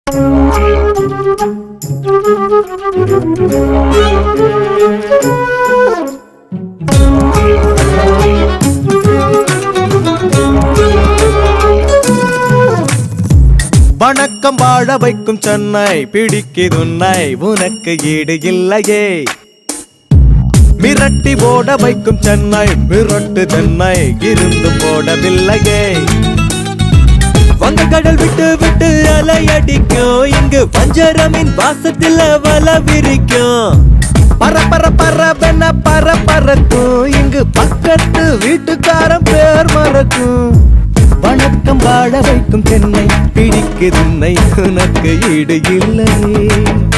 வணக்கம் வாழ வைக்கும் சென்னை பிடிக்குதுன்னை உனக்கு ஈடு இல்லையே மிரட்டி ஓட வைக்கும் சென்னை மிரட்டு சென்னை இருந்து போடவில்லையே வங்கக்கடல் விட்டு விட்டு அலையடிக்கும் இங்கு வஞ்சரமின் வாசத்துல வல விரிக்கும் பர பர பரபென பர பறக்கும் இங்கு பக்கத்து வீட்டுக்காரன் பேர் மறக்கும் வணக்கம் வாழ வைக்கும் சென்னை பிடிக்குதுன்னை உனக்கு ஈடு இல்லையே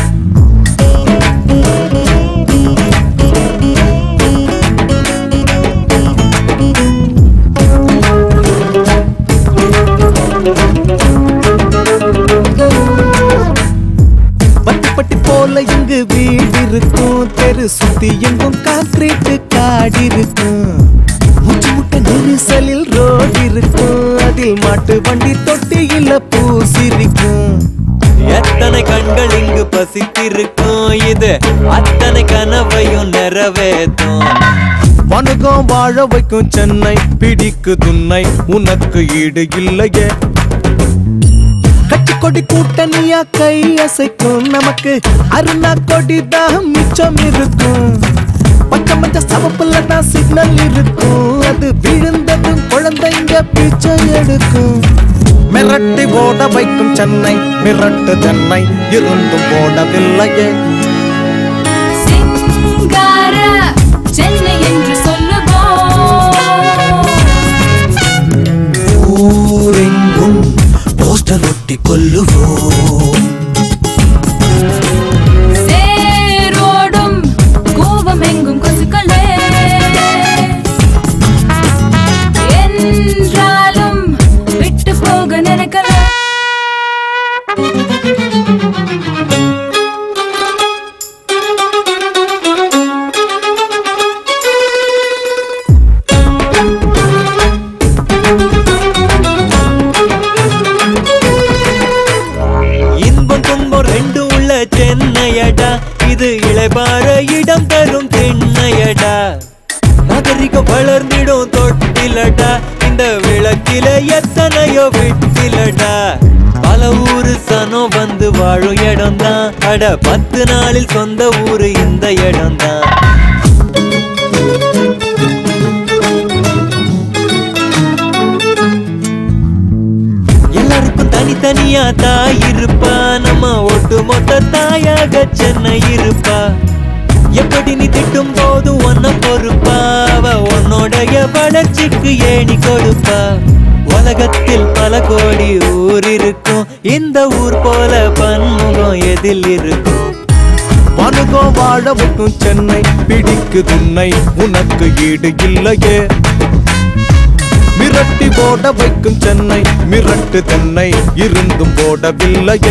பட்டி பட்டி போல இங்கு வீடு இருக்கும் தெரு சுத்தி எங்கும் கான்கிரீட் காடு இருக்கும் மூச்சு முட்ட நெரிசலில் ரோடு இருக்கும் அதில் மாட்டு வண்டி தொட்டியில பூசிருக்கும் எத்தனை கண்கள் இங்கு பசித்திருக்கும் இது அத்தனை கனவையும் நிறைவேற்றும் வணுகம் வாழ வைக்கும் சென்னை பிடிக்கு துன்னை உனக்கு ஈடு இல்லையே கட்சி கொடி கூட்டணியா கை அசைக்கும் நமக்கு அருணா கொடி தான் மிச்சம் இருக்கும் பச்சை மஞ்ச சவப்புல தான் சிக்னல் இருக்கும் அது விழுந்ததும் குழந்தைங்க பிச்சை எடுக்கும் மிரட்டி ஓட வைக்கும் சென்னை மிரட்டு சென்னை இருந்தும் ஓடவில்லையே சிங்கார சென்னை என்று சொல்லுவோம் ஊரெங்கும் போஸ்டர் ஒட்டி கொல்லுவோம் சேரோடும் கோபம் எங்கும் கொசுக்களே என்றாலும் விட்டு போக நினைக்கல இன்பம் துன்பம் ரெண்டு உள்ள சென்னையடா இது இளைபார இடம் தரும் திண்ணையடா நாகரிகம் வளர்ந்திடும் தொட்டிலடா இந்த விளக்கில எத்தனையோ விட்டிலடா பல ஊரு சனம் வந்து வாழும் இடம் தான் அட பத்து நாளில் சொந்த ஊரு இந்த இடம் தான் எல்லாருக்கும் தனித்தனியா தாய் இருப்பா நம்ம ஒட்டு மொத்த தாயாக சென்னை இருப்பா எப்படி நீ திட்டும் போது ஒன்ன பொறுப்பா அவ உன்னோடைய வளர்ச்சிக்கு ஏணி கொடுப்பா உலகத்தில் பல கோடி ஊர் இருக்கும் இந்த ஊர் போல பன்முகம் எதில் இருக்கும் வணுகம் வாழ வைக்கும் சென்னை பிடிக்கு துன்னை உனக்கு ஈடு இல்லையே மிரட்டி போட வைக்கும் சென்னை மிரட்டு தென்னை இருந்தும் போடவில்லையே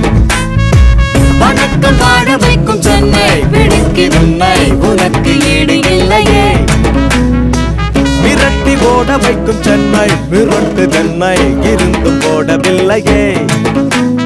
வணக்கம் வாழ வைக்கும் சென்னை பிடிக்குதுன்னை உனக்கு ஈடு இல்லையே மிரட்டி போட வைக்கும் சென்னை மிரட்டு தென்னை இருந்தும் போடவில்லையே